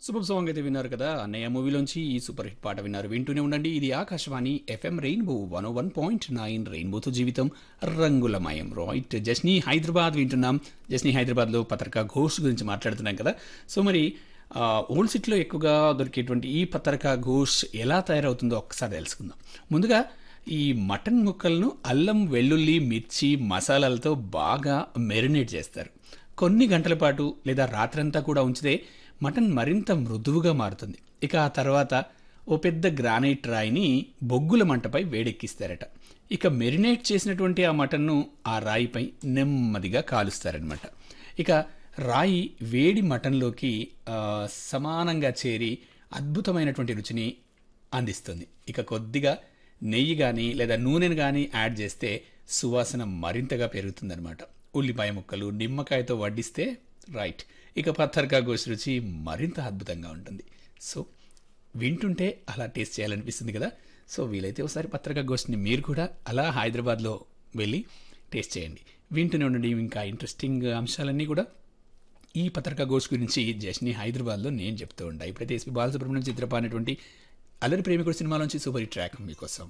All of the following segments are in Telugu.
సూపర్ సాంగ్ అయితే విన్నారు కదా అన్నయ్య మూవీలోంచి ఈ సూపర్ హిట్ పాట విన్నారు వింటూనే ఉండండి ఇది Akashvani FM rainbow one one point nine రెయిన్బోతో జీవితం రంగులమయం రైట్ జస్నీ హైదరాబాద్ వింటున్నాం జస్నీ హైదరాబాద్లో పత్రికా ఘోష్ గురించి మాట్లాడుతున్నాం కదా సో మరి ఆ, ఓల్డ్ సిటీలో ఎక్కువగా దొరికేటువంటి ఈ పత్రికా ఘోష్ ఎలా తయారవుతుందో ఒక్కసారి తెలుసుకుందాం ముందుగా ఈ మటన్ ముక్కలను అల్లం వెల్లుల్లి మిర్చి మసాలాలతో బాగా మెరినేట్ చేస్తారు కొన్ని గంటల పాటు లేదా రాత్రంతా కూడా ఉంచితే మటన్ మరింత మృదువుగా మారుతుంది ఇక ఆ తర్వాత ఓ పెద్ద గ్రానైట్ రాయిని బొగ్గుల మంటపై వేడెక్కిస్తారట ఇక మెరినేట్ చేసినటువంటి ఆ మటన్ను ఆ రాయిపై నెమ్మదిగా కాలుస్తారనమాట ఇక రాయి వేడి మటన్లోకి ఆ, సమానంగా చేరి అద్భుతమైనటువంటి రుచిని అందిస్తుంది ఇక కొద్దిగా నెయ్యి కానీ లేదా నూనెను కానీ యాడ్ చేస్తే సువాసన మరింతగా పెరుగుతుందన్నమాట ఉల్లిపాయ ముక్కలు నిమ్మకాయతో వడ్డిస్తే రైట్ ఇక పత్తర్కా గోష్ రుచి మరింత అద్భుతంగా ఉంటుంది సో వింటుంటే అలా టేస్ట్ చేయాలనిపిస్తుంది కదా సో వీలైతే ఒకసారి పత్రికా గోష్ఠిని మీరు కూడా అలా హైదరాబాద్లో వెళ్ళి టేస్ట్ చేయండి వింటూనే ఉండండి ఇంకా ఇంట్రెస్టింగ్ అంశాలన్నీ కూడా ఈ పత్రికా గోష్ గురించి జస్ని హైదరాబాద్లో నేను చెప్తూ ఉంటా ఇప్పుడైతే ఎస్పీ బాలసుబ్రహ్మణ్యం చిత్రప అనేటువంటి అల్లరి ప్రేమికుడు సినిమాలోంచి సూపర్ హిట్ ట్రాక్ మీకోసం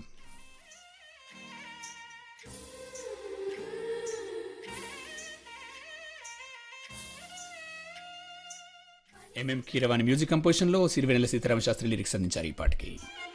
ఎంఎం కీరవాణి మ్యూజిక్ కంపోజిషన్లో సిరివెనెల సీతారామ శాస్త్రి లిరిక్స్ అందించారు ఈ పాటకి